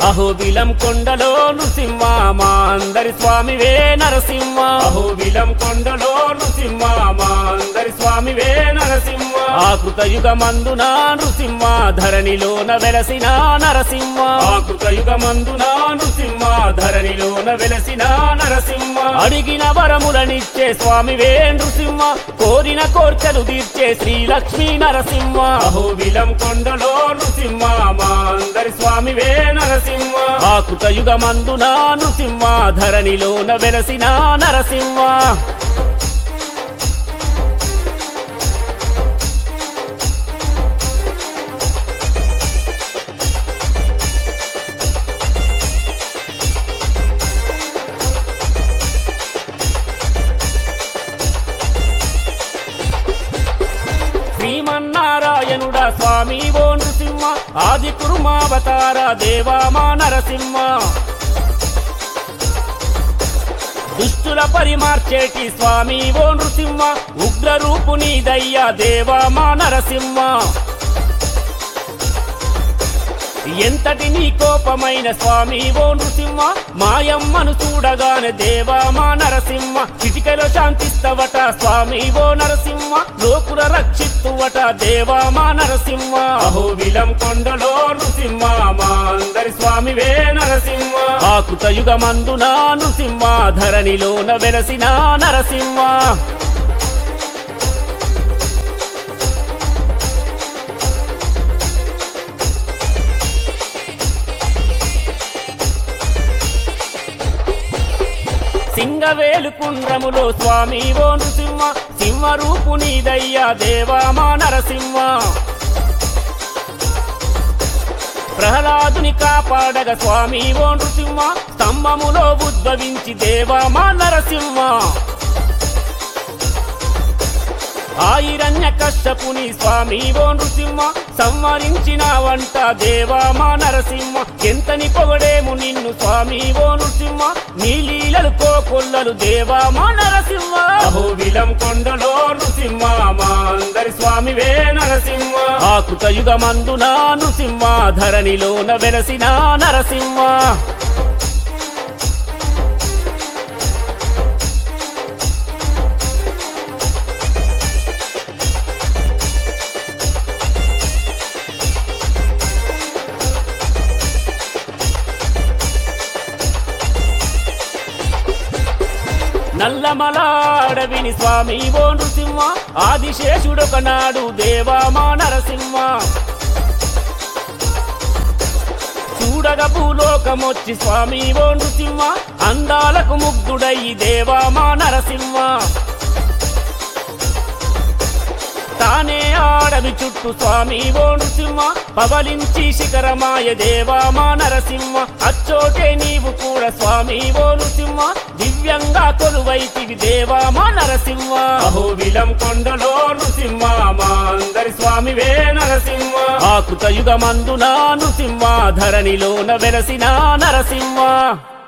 అహోబిలం కొండలో నృసింహ మా అందరి స్వామివే నరసింహ అహోబిలం కొండలో నృసింహ మా అందరి స్వామివే నరసింహ ఆకృత యుగమందున నృసింహ ధరణిలోన వెలసిన నరసింహ ఆకృత యుగమందున నృసింహ ధరణిలోన వెలసిన నరసింహ అడిగిన వరములనిచ్చే స్వామివే నృసింహ కోరిన కోర్కెలు తీర్చే శ్రీ లక్ష్మీ నరసింహ అహోబిలం కొండలో నృసింహ మా అందరి స్వామివే నరసింహ ఆకృత యుగమందున నృసింహ ధరణిలోన వెలసిన నరసింహ శ్రీమన్నారాయణుడా స్వామి ఓ నృసింహ ఆది కురుమావతార దేవా మా నరసింహ దుష్టుల పరిమార్చేటి స్వామి ఓ నృసింహ ఉగ్ర రూపుని దయ్యా దేవా మా నరసింహ ఎంతటి నీ కోపమైన స్వామి ఓ నృసింహ మాయమ్మను చూడగానే దేవా మా నరసింహ చిటికలో శాంతిస్తవట స్వామి ఓ నరసింహ లోకుల రక్షిస్తువట దేవా మా నరసింహ అహోబిలం కొండలో నృసింహ మా అందరి స్వామివే నరసింహ ఆకృత యుగమందున నృసింహ ధరణిలోన వెలసిన నరసింహ సింగవేలు కుండ్రములో స్వామి ఓ నృసింహ సింహ రూపుని దయ్యా దేవా మా నరసింహ ప్రహ్లాదుని కాపాడగ స్వామి ఓ నృసింహ స్తంభములో ఉద్భవించి దేవా మా నరసింహ ఆయిరణ్య కష్టపుని స్వామి ఓ నృసింహ సంవరించిన వంట దేవా మా నరసింహ ఎంతని పొగడేము నిన్ను స్వామి ఓ నృసింహ నీ లీలలు కోకొల్లలు దేవా మా నరసింహ అహోబిలం కొండలో నృసింహ మా అందరి స్వామివే నరసింహ ఆకృత యుగమందున నృసింహ ధరణిలోన వెలసిన నరసింహ నల్లమల అడవిని స్వామి ఓ నృసింహ ఆదిశేషుడొక నాడు దేవా మా నరసింహ చూడగ భూలోకమొచ్చి స్వామి ఓ నృసింహ అందాలకు ముగ్ధుడయి దేవా మా నరసింహ తానే ఆడవి చుట్టూ స్వామి ఓ నృసింహ పవలించి శిఖరమాయ దేవా మా నరసింహ అచ్చోటే నీవు కూడా స్వామి ఓ నృసింహ దివ్యంగా కొలువైతివి దేవా మా నరసింహ అహోబిలం కొండలో నృసింహ మా అందరి స్వామివే నరసింహ ఆకృత యుగమందున నృసింహ ధరణిలోన వెలసిన నరసింహ